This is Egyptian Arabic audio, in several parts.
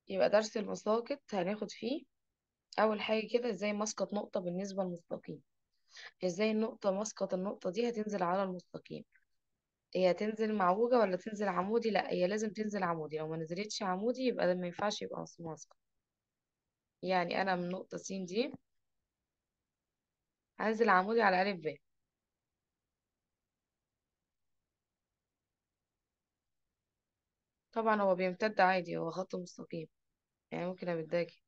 يبقى درس المساقط هناخد فيه اول حاجه كده ازاي مسقط نقطه بالنسبه للمستقيم ازاي النقطه مسقط النقطه دي هتنزل على المستقيم هي هتنزل معوجه ولا تنزل عمودي لا هي لازم تنزل عمودي لو ما نزلتش عمودي يبقى ده ما ينفعش يبقى مسقط يعني انا من نقطه س دي هنزل عمودي على الف ب طبعا هو بيمتد عادي هو خط مستقيم يعني ممكن امداكي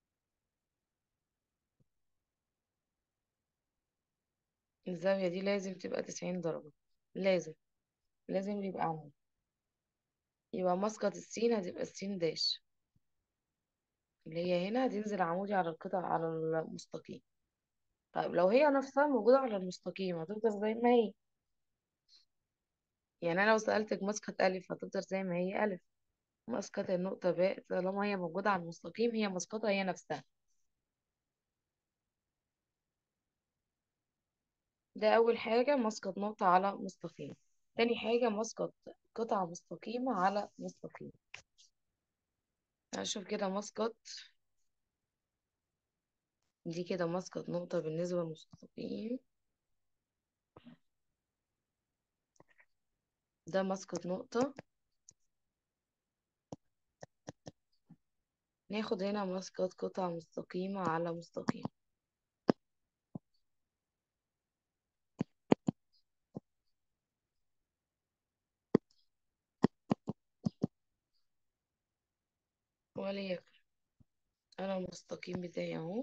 الزاويه دي لازم تبقى 90 درجه لازم لازم يبقى عمودي يبقى مسقط السين هتبقى السين داش اللي هي هنا هتنزل عمودي على القطع على المستقيم طيب لو هي نفسها موجودة على المستقيم هتفضل زي ما هي يعني أنا لو سألتك مسقط ألف هتفضل زي ما هي ألف مسقط النقطة باء طالما هي موجودة على المستقيم هي مسقطة هي نفسها ده أول حاجة مسقط نقطة على مستقيم تاني حاجة مسقط قطعة مستقيمة على مستقيم هشوف كده مسقط دي كده مسقط نقطة بالنسبة للمستقيم ده مسقط نقطة ناخد هنا مسقط قطعة مستقيمة على مستقيم وليكن أنا المستقيم بتاعي أهو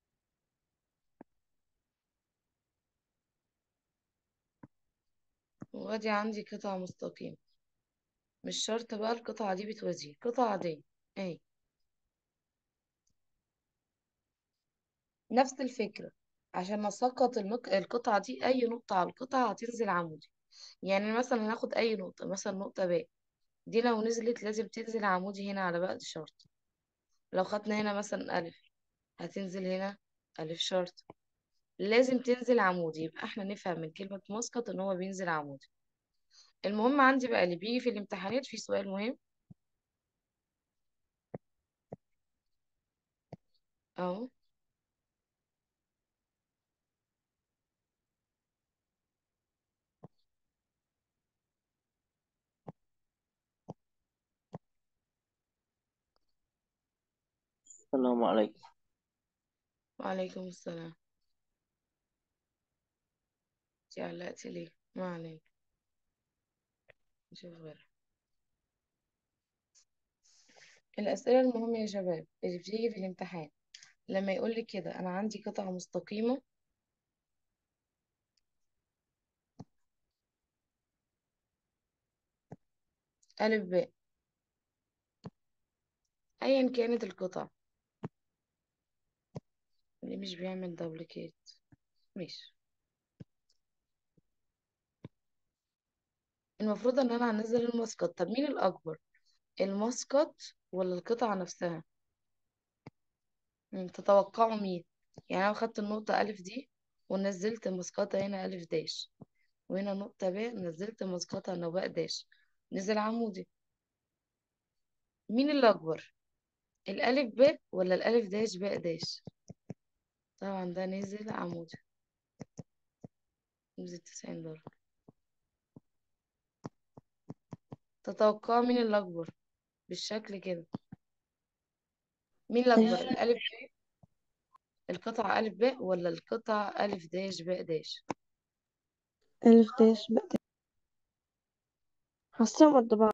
وادي عندي قطعة مستقيمة مش شرط بقى القطعة دي بتوازي قطعة عادية اهي نفس الفكرة عشان نسقط المك... القطعة دي أي نقطة على القطعة هتنزل عمودي يعني مثلا هناخد أي نقطة مثلا نقطة باء دي لو نزلت لازم تنزل عمودي هنا على باء دي شرط لو خدنا هنا مثلا ألف هتنزل هنا ألف شرط لازم تنزل عمودي يبقى احنا نفهم من كلمة مسقط ان هو بينزل عمودي المهم عندي بقى اللي بيجي في الامتحانات في سؤال مهم اهو السلام عليكم وعليكم السلام انتي علقتي ليه ما عليك نشوف غيرها الأسئلة المهمة يا شباب اللي بتيجي في الامتحان لما يقولك كده أنا عندي قطعة مستقيمة ألف باء أيا كانت القطعة اللي مش بيعمل دبليكيت ماشي المفروض إن أنا هنزل المسقط طب مين الأكبر المسقط ولا القطعة نفسها مم، تتوقعوا مين يعني أنا خدت النقطة ألف دي ونزلت مسقطة هنا ألف داش وهنا نقطة باء نزلت مسقطة هنا باء داش نزل عمودي مين اللي أكبر الألف باء ولا الألف داش باء داش طبعا ده نزل عمودي نزل تسعين درجة تتوقع مين اللي أكبر بالشكل كده مين اللي أكبر الألف باء القطعة ألف باء ولا القطعة ألف داش باء داش ألف داش بقى حاساهم قد بعض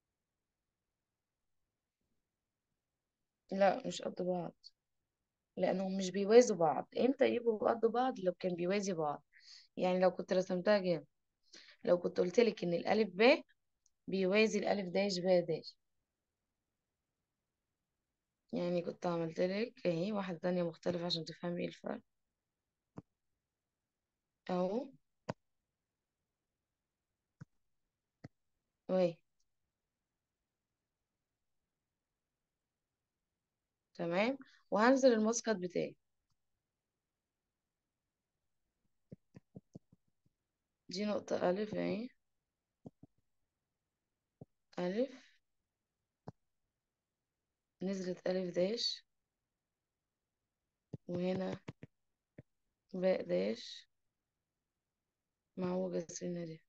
لا مش قد بعض لأنهم مش بيوازوا بعض امتى يبقوا قد بعض لو كان بيوازي بعض يعني لو كنت رسمتها جامد لو كنت قلتلك إن الألف باء بيوازي الألف داش باء داش يعني كنت عملتلك اهي واحدة تانية مختلفة عشان تفهمي ايه الفرق اهو واهي تمام وهنزل المسقط بتاعي دي نقطة ألف اهي ألف نزلت ألف داش وهنا باء داش مع وجه السنة دي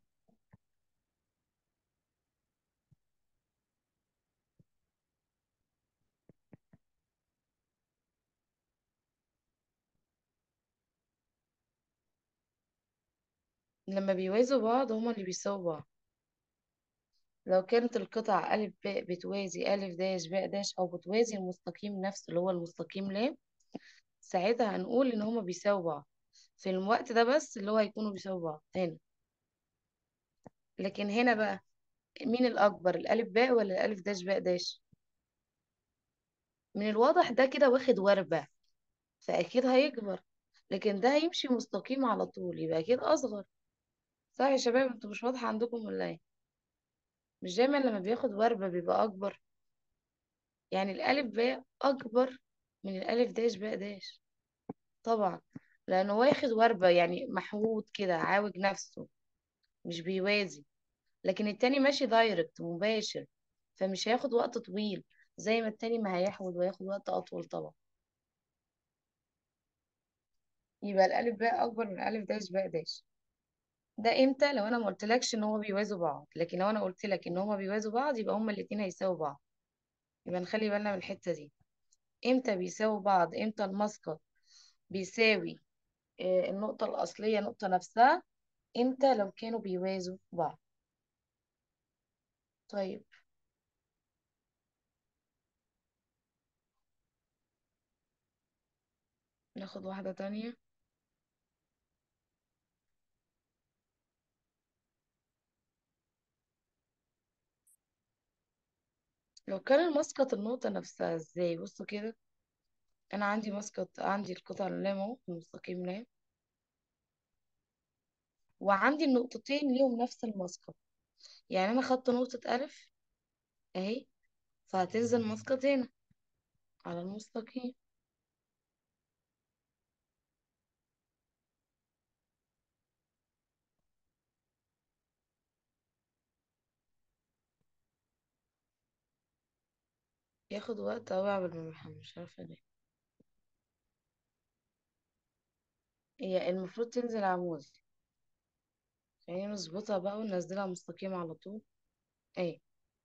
لما بيوازوا بعض هما اللي بيساووا بعض لو كانت القطع ألف باء بتوازي ألف داش باء داش أو بتوازي المستقيم نفسه اللي هو المستقيم لام ساعتها هنقول إن هما بيساووا بعض في الوقت ده بس اللي هو هيكونوا بيساووا بعض هنا لكن هنا بقى مين الأكبر الألف باء ولا الألف داش باء داش من الواضح ده كده واخد وربع فأكيد هيكبر لكن ده هيمشي مستقيم على طول يبقى أكيد أصغر صح يا شباب انتوا مش واضحة عندكم ولا ايه مش دايما لما بياخد وربة بيبقى أكبر يعني الألف باء أكبر من الألف داش باء داش طبعا لأنه واخد وربة يعني محوط كده عاوج نفسه مش بيوازي لكن التاني ماشي دايركت مباشر فمش هياخد وقت طويل زي ما التاني ما هيحود وياخد وقت أطول طبعا يبقى الألف باء أكبر من الألف داش باء داش ده امتى لو انا ما قلتلكش ان هو بيوازوا بعض لكن لو انا قلت لك ان هما بيوازوا بعض يبقى هما الاتنين هيساووا بعض يبقى نخلي بالنا من الحتة دي امتى بيساووا بعض امتى المسقط بيساوي آه، النقطة الأصلية نقطة نفسها امتى لو كانوا بيوازوا بعض طيب ناخد واحدة تانية لو كان المسقط النقطة نفسها ازاي بصوا كده انا عندي مسقط عندي القطع اللام اهو المستقيم لام وعندي النقطتين ليهم نفس المسقط يعني انا خدت نقطة ألف اهي فهتنزل مسقط هنا على المستقيم ياخد وقت أوي قبل ما بفهم مش عارفة ليه هي المفروض تنزل عمودي خلينا نظبطها بقى وننزلها مستقيمة على طول ايه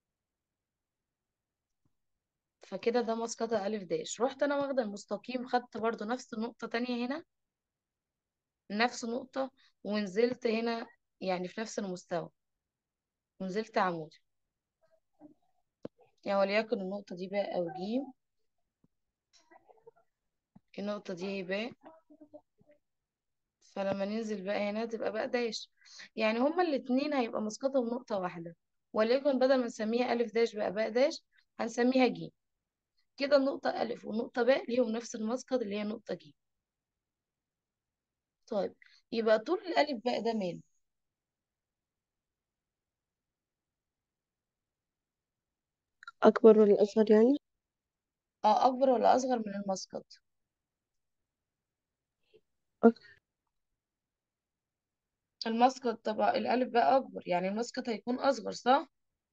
فكده ده مسقطة ألف داش رحت أنا واخدة المستقيم خدت برضو نفس النقطة تانية هنا نفس النقطة ونزلت هنا يعني في نفس المستوى ونزلت عمودي يعني وليكن النقطة دي باء أو جيم النقطة دي هي باء فلما ننزل بقى هنا تبقى باء داش يعني هما الاتنين هيبقى مسقطهم نقطة واحدة وليكن بدل ما نسميها ألف داش بقى باء داش هنسميها جيم كده النقطة ألف والنقطة باء ليهم نفس المسقط اللي هي نقطة جيم طيب يبقى طول الألف باء ده ماله أكبر ولا أصغر يعني اه أكبر ولا أصغر من المسقط أك- المسقط طبعا الألف باء أكبر يعني المسقط هيكون أصغر صح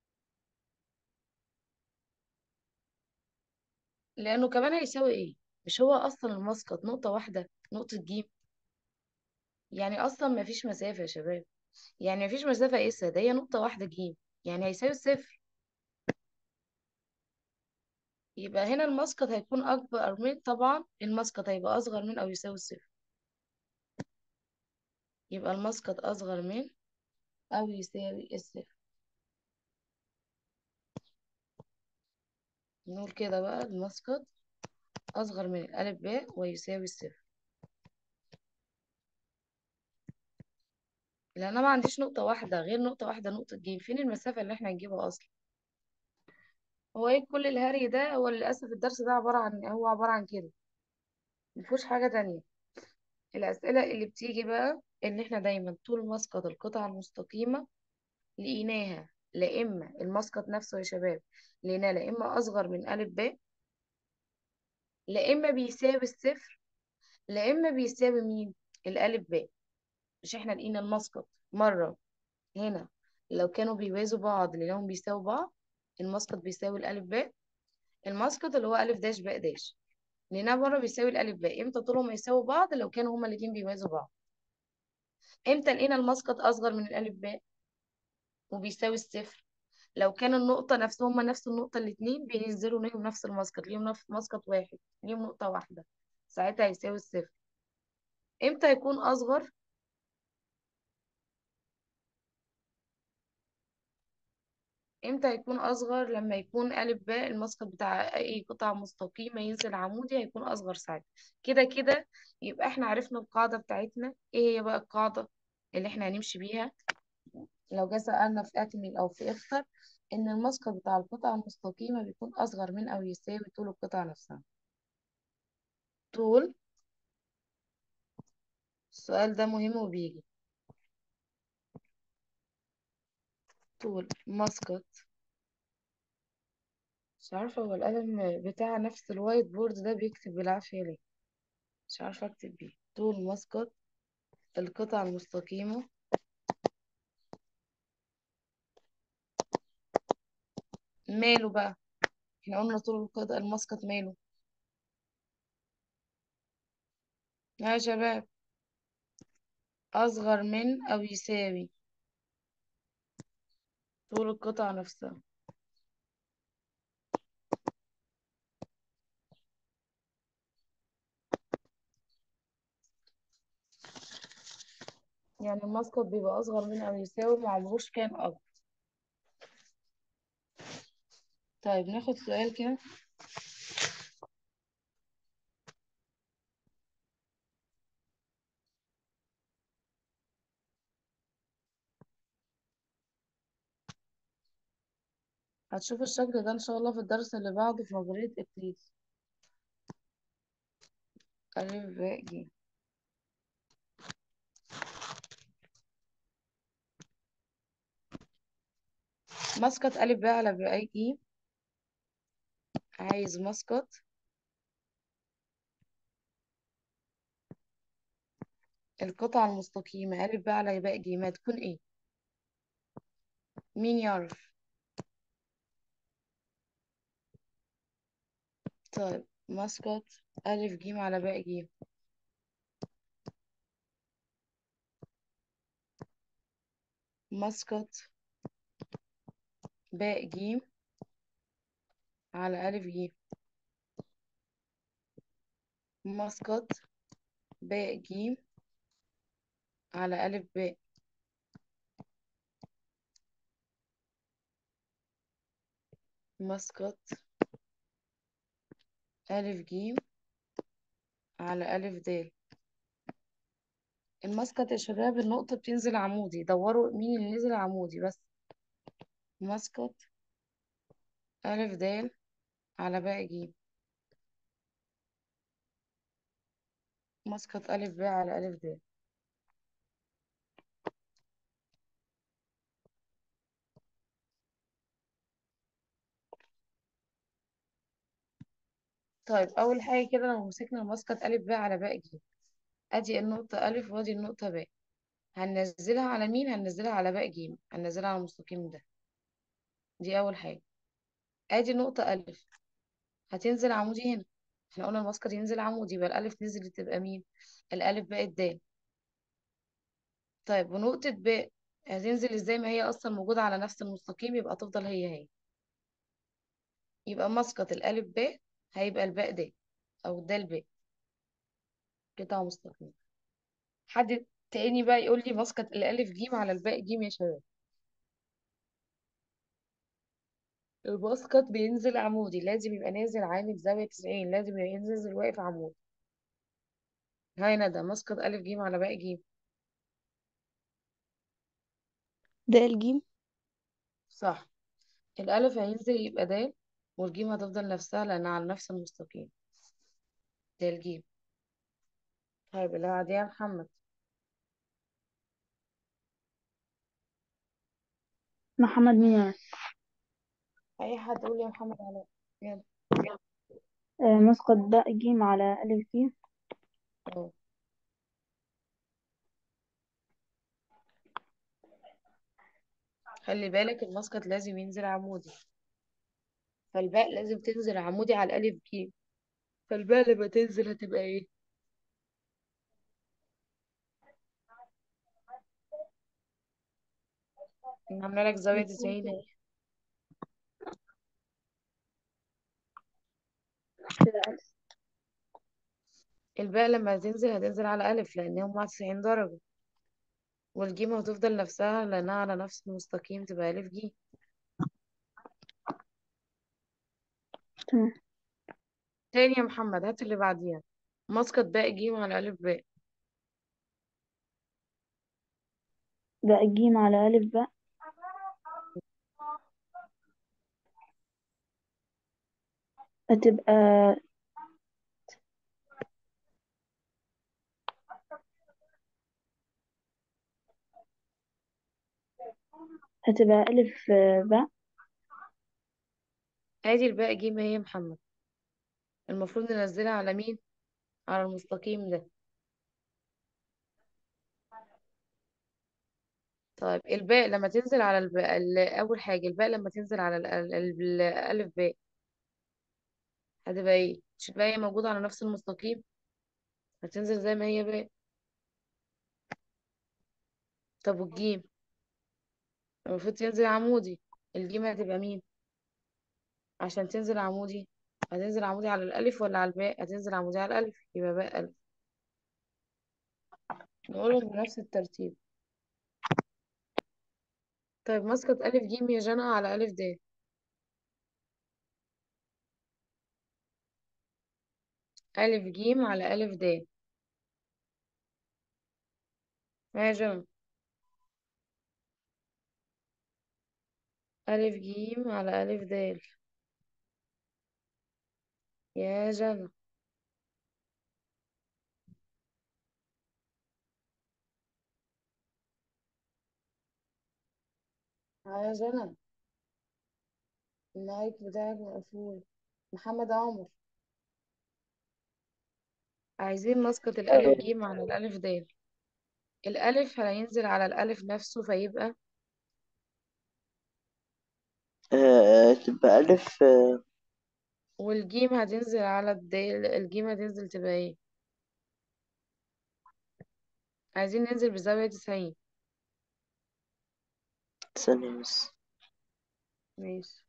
لأنه كمان هيساوي إيه مش هو أصلا المسقط نقطة واحدة نقطة جيم يعني أصلا ما فيش مسافة يا شباب يعني ما فيش مسافة قيسها ده هي نقطة واحدة جيم يعني هيساوي صفر يبقى هنا المسقط هيكون أكبر من طبعا المسقط هيبقى أصغر من أو يساوي الصفر يبقى المسقط أصغر من أو يساوي الصفر نقول كده بقى المسقط أصغر من الألف باء ويساوي الصفر لأن أنا ما عنديش نقطة واحدة غير نقطة واحدة نقطة جيم فين المسافة اللي احنا هنجيبها أصلا هو ايه كل الهري ده هو للأسف الدرس ده عبارة عن هو عبارة عن كده مفيهوش حاجة تانية الأسئلة اللي بتيجي بقى إن احنا دايما طول مسقط القطعة المستقيمة لقيناها لا إما المسقط نفسه يا شباب لقيناه لا إما أصغر من ألف باء لا إما بيساوي الصفر لا إما بيساوي مين الألف باء مش احنا لقينا المسقط مرة هنا لو كانوا بيوازوا بعض لقيناهم بيساووا بعض المسقط بيساوي الألف باء المسقط اللي هو ألف داش باء داش لأنها مرة بيساوي الألف باء امتى طولهم يساوي بعض لو كانوا هما الاتنين بيوازوا بعض امتى لقينا المسقط أصغر من الألف باء وبيساوي الصفر لو كان النقطة نفس هما نفس النقطة الاتنين بينزلوا ليهم نفس المسقط ليهم نفس مسقط واحد ليهم نقطة واحدة ساعتها هيساوي الصفر امتى يكون أصغر امتى هيكون اصغر لما يكون الف باء المسقط بتاع اي قطعة مستقيمة ينزل عمودي هيكون اصغر ساعتها كده كده يبقى احنا عرفنا القاعدة بتاعتنا ايه هي بقى القاعدة اللي احنا هنمشي بيها لو جه سألنا في اكمل او في اختر ان المسقط بتاع القطعة المستقيمة بيكون اصغر من او يساوي طول القطعة نفسها طول السؤال ده مهم وبيجي طول مسقط مش عارفة هو القلم بتاع نفس الوايت بورد ده بيكتب بالعافية ليه مش عارفة اكتب بيه طول مسقط القطعة المستقيمة ماله بقى احنا قلنا طول القطعة المسقط ماله يا شباب أصغر من أو يساوي طول القطعة نفسها يعني المسقط بيبقى أصغر من أو يساوي معمروش كان أكبر طيب ناخد سؤال كده هتشوف الشكل ده إن شاء الله في الدرس اللي بعده في نظرية إكليس ألف باء ج مسقط ألف باء على باء ج عايز مسقط القطعة المستقيمة ألف باء على باء ج ما تكون إيه مين يعرف طيب مسقط ألف ج على باء ج مسقط باء ج على ألف ج مسقط باء ج على ألف باء مسقط ألف ج على ألف د المسقط يا شباب النقطة بتنزل عمودي دوروا مين اللي نزل عمودي بس مسقط ألف د على باء ج مسقط ألف باء على ألف د طيب أول حاجة كده لو مسكنا المسقط ألف باء على باء ج أدي النقطة ألف وأدي النقطة باء هننزلها على مين هننزلها على باء ج هننزلها على المستقيم ده دي أول حاجة أدي النقطة ألف هتنزل عمودي هنا احنا قلنا المسقط ينزل عمودي يبقى الألف نزلت تبقى مين الألف بقت د طيب ونقطة باء هتنزل ازاي ما هي أصلا موجودة على نفس المستقيم يبقى تفضل هي هي يبقى مسقط الألف باء هيبقى الباء د أو الدال باء قطعة مستقيمة حد تاني بقى يقول لي مسقط الألف ج على الباء ج يا شباب المسقط بينزل عمودي لازم يبقى نازل عامل زاوية 90 لازم يبقى ينزل واقف عمودي هاي ندى مسقط ألف ج على باء ج د الجيم صح الألف هينزل يبقى د والجيم هتفضل نفسها لأنها على نفس المستقيم ده الجيم طيب اللي بعديها يا محمد محمد مين أي حد يقول لي يا محمد علاء يلا آه، مسقط باء جيم على ألف ج اه خلي بالك المسقط لازم ينزل عمودي فالباء لازم تنزل عمودي على الألف ج فالباء لما تنزل هتبقى ايه أنا عاملة لك زاوية تسعين اهي تبقى ألف الباء لما تنزل هتنزل على ألف لأن هما تسعين درجة والجيم هتفضل نفسها لأنها على نفس المستقيم تبقى ألف ج تمام تاني يا محمد هات اللي بعديها مسقط باء ج على ألف باء باء جيم على ألف باء هتبقى هتبقى ألف باء ادي الباء ج ما هي يا محمد المفروض ننزلها على مين على المستقيم ده طيب الباء لما تنزل على الباء ال- أول حاجة الباء لما تنزل على ال- ال- ال- الألف باء هتبقى ايه مش الباء هي موجودة على نفس المستقيم هتنزل زي ما هي باء طب والجيم المفروض تنزل عمودي الجيم هتبقى مين عشان تنزل عمودي هتنزل عمودي على الألف ولا على الباء هتنزل عمودي على الألف يبقى باء ألف نقولهم بنفس الترتيب طيب مسقط ألف جيم يا جنى على ألف د ألف جيم على ألف د ما يا جنى ألف جيم على ألف د يا جنى يا جنى المايك بتاعك مقفول محمد عمر عايزين نسقط الألف جيم على الألف د الألف هينزل على الألف نفسه فيبقى آه، تبقى ألف آه، والجيم هتنزل على الدال الجيم هتنزل تبقى ايه عايزين ننزل بزاوية تسعين ثانية بس ماشي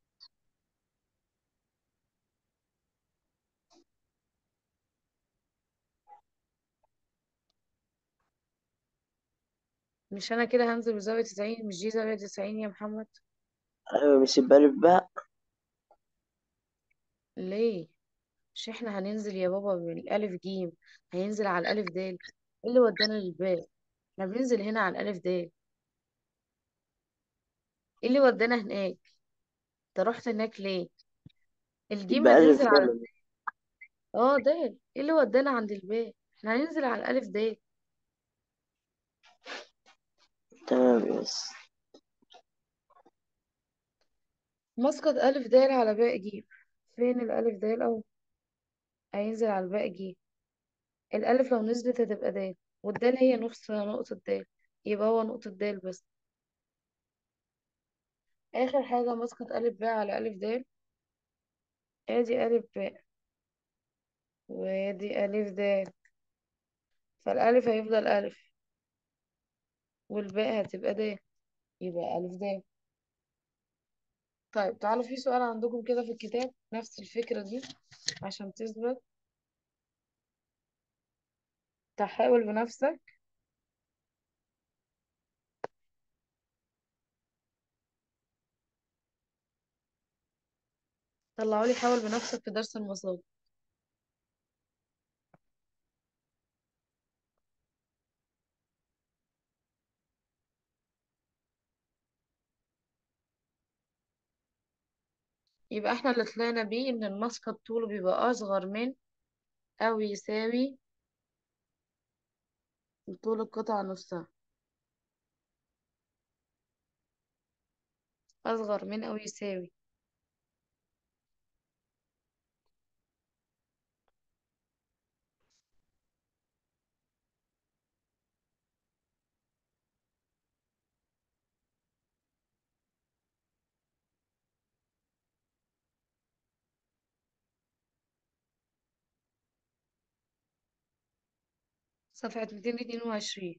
مش أنا كده هنزل بزاوية تسعين مش دي زاوية تسعين يا محمد أيوة مش يبقى ألف باء ليه مش احنا هننزل يا بابا من الألف جيم هينزل على الألف دال ايه اللي ودانا للباء احنا بننزل هنا على الألف دال ايه اللي ودانا هناك انت رحت هناك ليه الجيم يبقى ألف هتنزل على دال اه دال ايه اللي ودانا عند الباء احنا هننزل على الألف دال تمام بس مسقط ألف دال على باء جيم فين الألف دال أهو هينزل على الباء جيم الألف لو نزلت هتبقى دال والدال هي نفس نقطة دال يبقى هو نقطة دال بس آخر حاجة مسقط ألف باء على ألف دال ادي ألف باء وادي ألف دال فالألف هيفضل ألف والباء هتبقى دال يبقى ألف دال طيب تعالوا في سؤال عندكم كده في الكتاب نفس الفكرة دي عشان تثبت تحاول بنفسك طلعوا لي حاول بنفسك في درس المصادر يبقى احنا اللي طلعنا بيه ان المسقط طوله بيبقى اصغر من او يساوي طول القطعة نفسها اصغر من او يساوي صفحة 222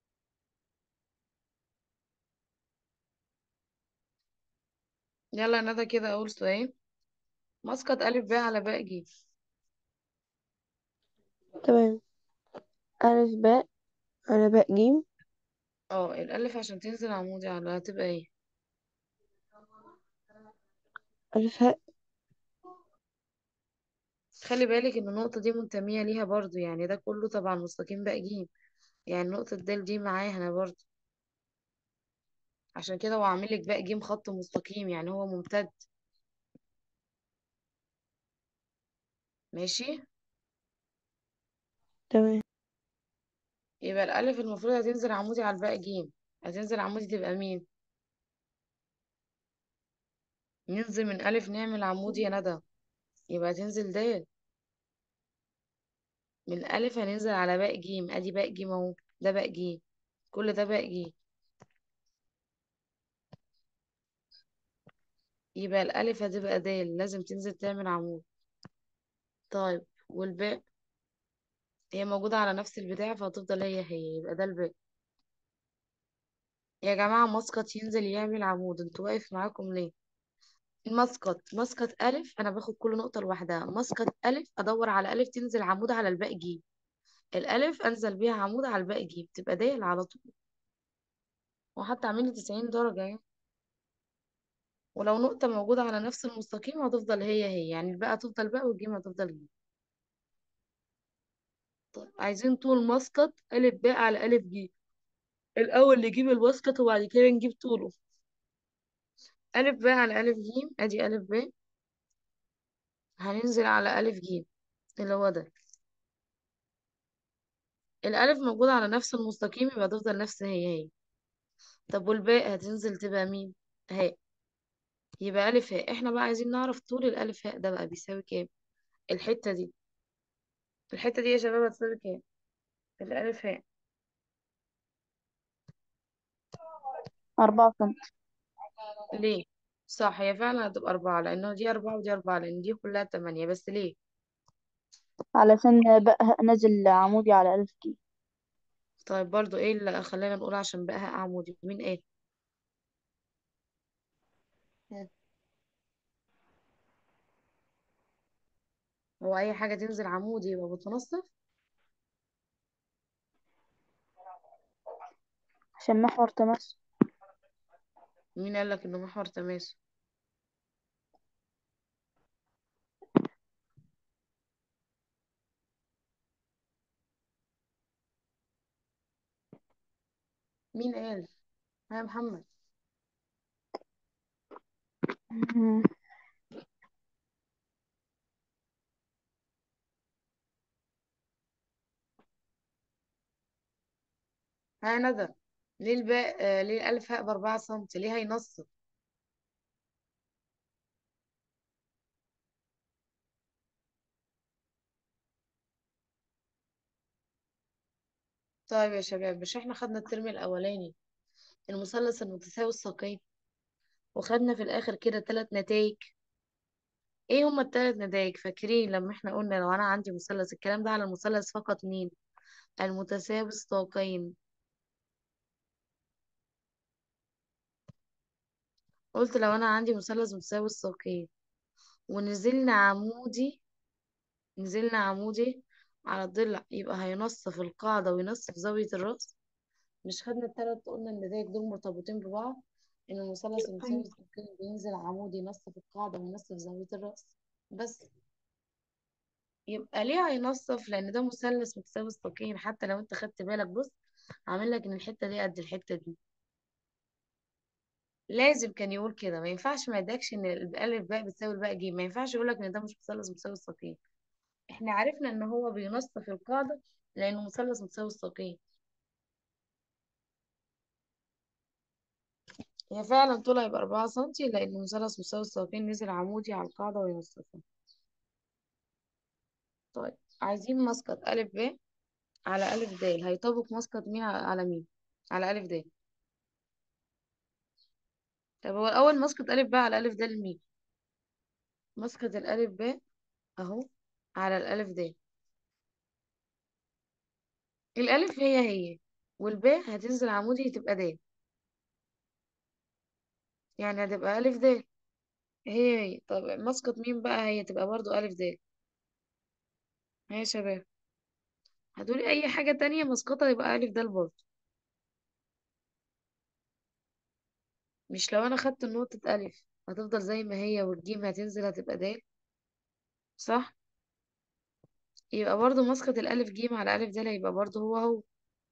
يلا يا ندى كده أول سؤال مسقط ألف باء على باء ج تمام ألف باء على باء جيم اه الألف عشان تنزل عمودي على هتبقى ايه ألف هاء خلي بالك ان النقطة دي منتمية ليها برضو يعني ده كله طبعا مستقيم باء ج يعني نقطة د دي معاها هنا برضو عشان كده هو عامل لك باء ج خط مستقيم يعني هو ممتد ماشي تمام يبقى الألف المفروض هتنزل عمودي على الباء ج هتنزل عمودي تبقى مين ننزل من ألف نعمل عمودي يا ندى يبقى هتنزل د من ألف هننزل على باء ج ادي باء ج اهو ده باء ج كل ده باء ج يبقى الألف هتبقى د لازم تنزل تعمل عمود طيب والباء هي موجودة على نفس البتاع فهتفضل هي هي يبقى ده الباء يا جماعة مسقط ينزل يعمل عمود انتوا واقف معاكم ليه مسقط مسقط ألف أنا باخد كل نقطة لوحدها مسقط ألف أدور على ألف تنزل عمود على الباء ج الألف أنزل بيها عمود على الباء ج بتبقى د على طول وحتى عاملين تسعين درجة يعني ولو نقطة موجودة على نفس المستقيم هتفضل هي هي يعني الباء هتفضل باء والجيم هتفضل جيم طيب عايزين طول مسقط ألف باء على ألف ج الأول نجيب المسقط وبعد كده نجيب طوله ألف باء على ألف ج أدي ألف باء هننزل على ألف ج اللي هو ده الألف موجودة على نفس المستقيم يبقى تفضل نفس هي هي طب والباء هتنزل تبقى مين هاء يبقى ألف هاء احنا بقى عايزين نعرف طول الألف هاء ده بقى بيساوي كام الحتة دي الحتة دي يا شباب هتساوي كام الألف هاء أربعة سنتي ليه صح هي فعلا هتبقى أربعة لأنه دي أربعة ودي أربعة لأن دي كلها تمانية بس ليه علشان بقى نزل عمودي على ألف جي طيب برضو ايه اللي خلينا نقول عشان بقى هاء عمودي مين ايه هو أي حاجة تنزل عمودي يبقى متنصف عشان محور تماس مين قال لك إنه محور تماسك مين قال ها يا محمد مم. ها يا ندى ليه الباء آه ليه الألف هاء بأربعة سنتي ليه هينصف طيب يا شباب مش احنا خدنا الترم الأولاني المثلث المتساوي الساقين وخدنا في الآخر كده ثلاث نتائج ايه هما الثلاث نتائج فاكرين لما احنا قلنا لو انا عندي مثلث الكلام ده على المثلث فقط مين المتساوي الساقين قلت لو انا عندي مثلث متساوي الساقين ونزلنا عمودي نزلنا عمودي على الضلع يبقى هينصف القاعدة وينصف زاوية الرأس مش خدنا التلات قلنا النتائج دول مرتبطين ببعض ان المثلث المتساوي الساقين بينزل عمودي ينصف القاعدة وينصف زاوية الرأس بس يبقى ليه هينصف لان ده مثلث متساوي الساقين حتى لو انت خدت بالك بص عامل لك ان الحتة دي قد الحتة دي لازم كان يقول كده ما ينفعش ما يدكش ان الالف باء بتساوي الباء ج ما ينفعش يقول لك ان ده مش مثلث متساوي الساقين احنا عرفنا ان هو بينصف القاعدة لانه مثلث متساوي الساقين هي فعلا طولها يبقى 4 سنتي لان مثلث متساوي الساقين نزل عمودي على القاعدة وينصفها طيب عايزين مسقط ألف ب على ألف د هيطابق مسقط مين على على مين على ألف د طب هو الأول مسقط ألف ب على ألف د لمين مسقط الألف ب أهو على الألف د الألف هي هي والباء هتنزل عمودي تبقى دال يعني هتبقى ألف دال هي هي طب مسقط مين بقى هي تبقى برضو ألف دال هي يا شباب هتقولي أي حاجة تانية مسقطها يبقى ألف دال برضو مش لو أنا خدت نقطة ألف هتفضل زي ما هي والجيم هتنزل هتبقى دال صح يبقى برضو مسقط الألف جيم على ألف دال هيبقى برضو هو هو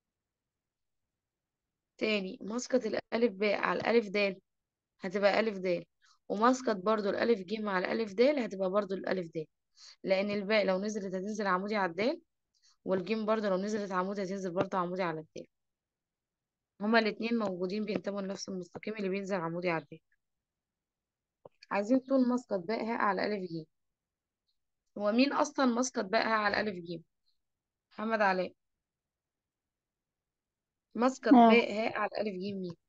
تاني مسقط الألف باء على الألف دال هتبقى ألف دال ومسقط برضو الألف جيم على الألف دال هتبقى برضو الألف دال لأن الباء لو نزلت هتنزل عمودي على الدال والجيم برضو لو نزلت عمودي هتنزل برضو عمودي على الدال هما الاتنين موجودين بينتموا لنفس المستقيم اللي بينزل عمودي على الدال عايزين طول مسقط باء هاء على ألف جيم هو مين أصلا مسقط باء هاء على ألف جيم محمد علاء مسقط اه باء هاء على ألف جيم مين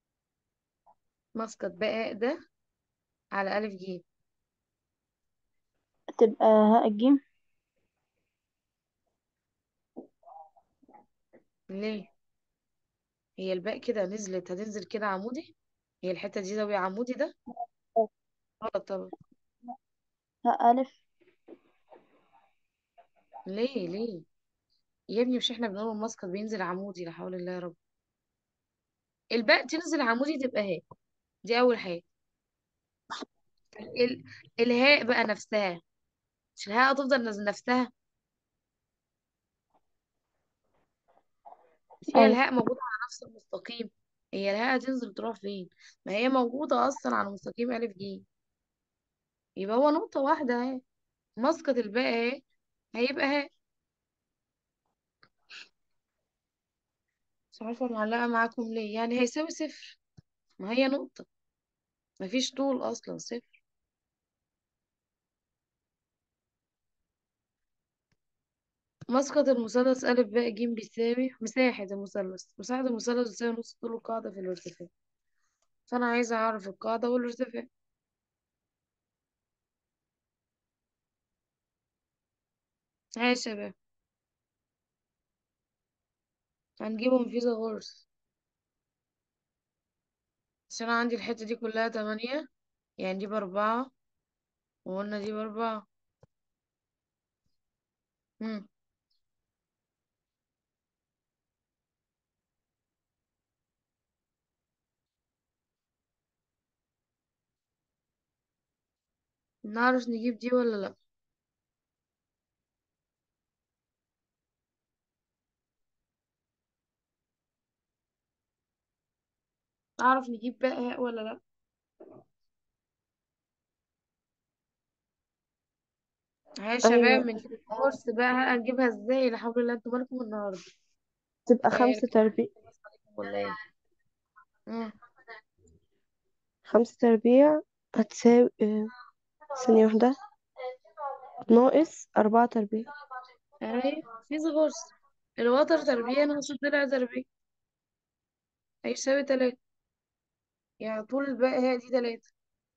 مسقط باء هاء ده على ألف جيم تبقى هاء الجيم ليه هي الباء كده نزلت هتنزل كده عمودي هي الحتة دي زاوية عمودي ده غلط طبعا هاء ألف ليه ليه يا ابني مش احنا بنقول المسقط بينزل عمودي لا حول الله يا رب الباء تنزل عمودي تبقى هاء دي أول حاجة ال... الهاء بقى نفسها مش الهاء هتفضل نز- نفسها مش هي أيوة الهاء موجودة على نفس المستقيم هي الهاء هتنزل تروح فين ما هي موجودة أصلا على مستقيم ألف ج يبقى هو نقطة واحدة اهي مسقط الباء اهي هيبقى هاء مش عارفة معلقة معاكم ليه يعني هيساوي صفر ما هي نقطة مفيش طول أصلا صفر مسقط المثلث أ ب ج بيساوي مساحة المثلث مساحة المثلث بتساوي نص طول القاعدة في الارتفاع فأنا عايزة أعرف القاعدة والارتفاع ها يا شباب هنجيبهم فيثاغورس عشان أنا عندي الحتة دي كلها تمانية يعني دي بأربعة وقلنا دي بأربعة مم. نعرف نجيب دي ولا لأ نعرف نجيب باء هاء ولا لأ ها يا شباب أيوة من فيثاغورس بقى هنجيبها ازاي لا حول الله انتوا مالكم النهارده تبقى ايه خمسة تربيع ولا ايه مم. خمسة تربيع هتساوي آه، ثانية واحدة ناقص أربعة تربيع اهي فيثاغورس الوتر تربيع ناقص الضلع تربيع هيساوي تلاتة يعني طول الباقي هي دي تلاتة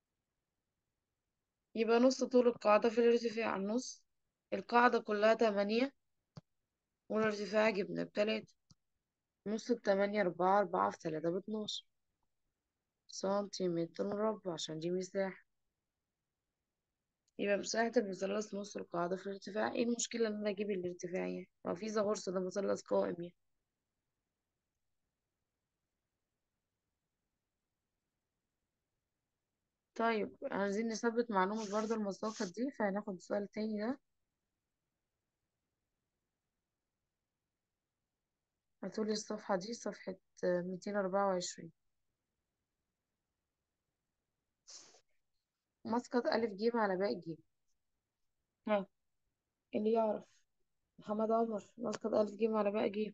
يبقى نص طول القاعدة في الارتفاع النص القاعدة كلها تمانية والارتفاع جبنا بتلاتة نص التمانية أربعة أربعة في تلاتة باتناشر سنتيمتر مربع عشان دي مساحة يبقى مساحة المثلث نص القاعدة في الارتفاع ايه المشكلة ان انا اجيب الارتفاع يعني ما في غرصة ده مثلث قائم يعني طيب عايزين نثبت معلومة برضه المساقط دي فهناخد السؤال التاني ده هتقولي الصفحة دي صفحة ميتين أربعة وعشرين مسقط ألف جيم على باء جيم ها اللي يعرف محمد عمر مسقط ألف جيم على باء جيم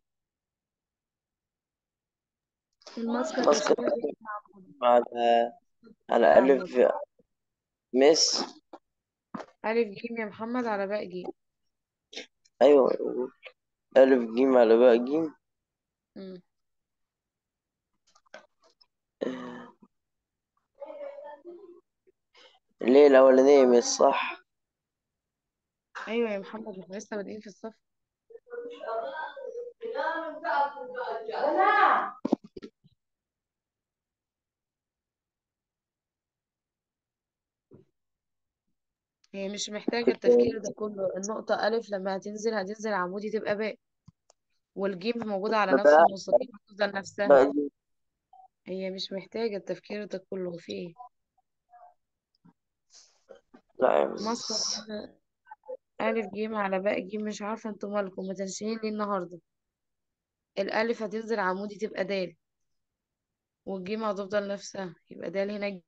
المسقط يا مسقط شباب ألف يطلع عمودي على على يطلع ألف عمودي مس ألف جيم يا محمد على باء جيم أيوة ألف جيم على باء جيم مم. آه، ليه الأولانية مش صح أيوة يا محمد احنا لسه بادئين في الصف هي مش محتاجة التفكير ده كله النقطة ألف لما هتنزل هتنزل عمودي تبقى باء والجيم موجودة على نفس بقى المستطيل هتفضل نفسها بقى جيم هي مش محتاجة التفكير ده كله في ايه لا يا مسقط مس هنا ألف جيم على باء جيم مش عارفة انتوا مالكم متنشنين ليه النهاردة الألف هتنزل عمودي تبقى دال والجيم هتفضل نفسها يبقى دال هنا